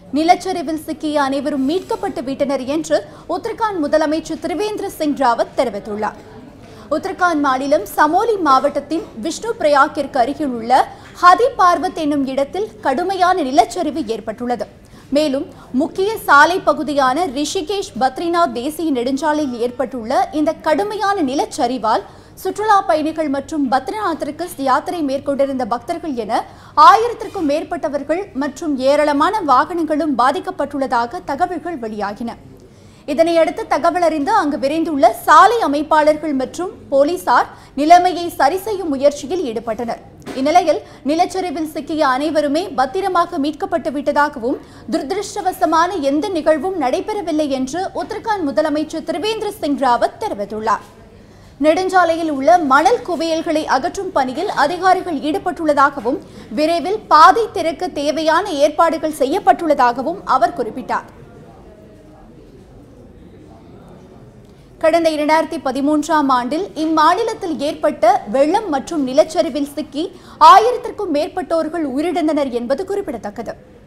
நிலச்சரிவில் சிக்கிய அனைவரும் மீட்கப்பட்டு விட்டனர் என்று உத்தரகாண்ட் முதலமைச்சர் திரிவேந்திர சிங் ராவத் தெரிவித்துள்ளார் உத்தரகாண்ட் மாநிலம் சமோலி மாவட்டத்தின் விஷ்ணு பிரயாக்கிற்கு அருகில் உள்ள ஹதி பார்வத் என்னும் இடத்தில் கடுமையான நிலச்சரிவு ஏற்பட்டுள்ளது மேலும் முக்கிய சாலை பகுதியான ரிஷிகேஷ் பத்ரிநாத் தேசிய நெடுஞ்சாலையில் ஏற்பட்டுள்ள இந்த கடுமையான நிலச்சரிவால் சுற்றுலா பயணிகள் மற்றும் பத்ரிநாத்திற்கு யாத்திரை மேற்கொண்டிருந்த பக்தர்கள் என ஆயிரத்திற்கும் மேற்பட்டவர்கள் மற்றும் ஏராளமான வாகனங்களும் பாதிக்கப்பட்டுள்ளதாக தகவல்கள் வெளியாகின இதனையடுத்து தகவல் அறிந்து அங்கு விரைந்துள்ள சாலை அமைப்பாளர்கள் மற்றும் போலீசார் நிலைமையை சரி செய்யும் முயற்சியில் ஈடுபட்டனர் இந்நிலையில் நிலச்சரிவில் சிக்கிய அனைவருமே பத்திரமாக மீட்கப்பட்டு விட்டதாகவும் துரதிருஷ்டவசமான எந்த நிகழ்வும் நடைபெறவில்லை என்று உத்தரகாண்ட் முதலமைச்சர் திரிவேந்திர சிங் ராவத் தெரிவித்துள்ளார் நெடுஞ்சாலையில் உள்ள மணல் குவியல்களை அகற்றும் பணியில் அதிகாரிகள் ஈடுபட்டுள்ளதாகவும் விரைவில் பாதை திறக்க தேவையான ஏற்பாடுகள் செய்யப்பட்டுள்ளதாகவும் அவர் குறிப்பிட்டார் கடந்த இரண்டாயிரத்தி பதிமூன்றாம் ஆண்டில் இம்மாநிலத்தில் ஏற்பட்ட வெள்ளம் மற்றும் நிலச்சரிவில் சிக்கி ஆயிரத்திற்கும் மேற்பட்டோர்கள் உயிரிழந்தனர் என்பது குறிப்பிடத்தக்கது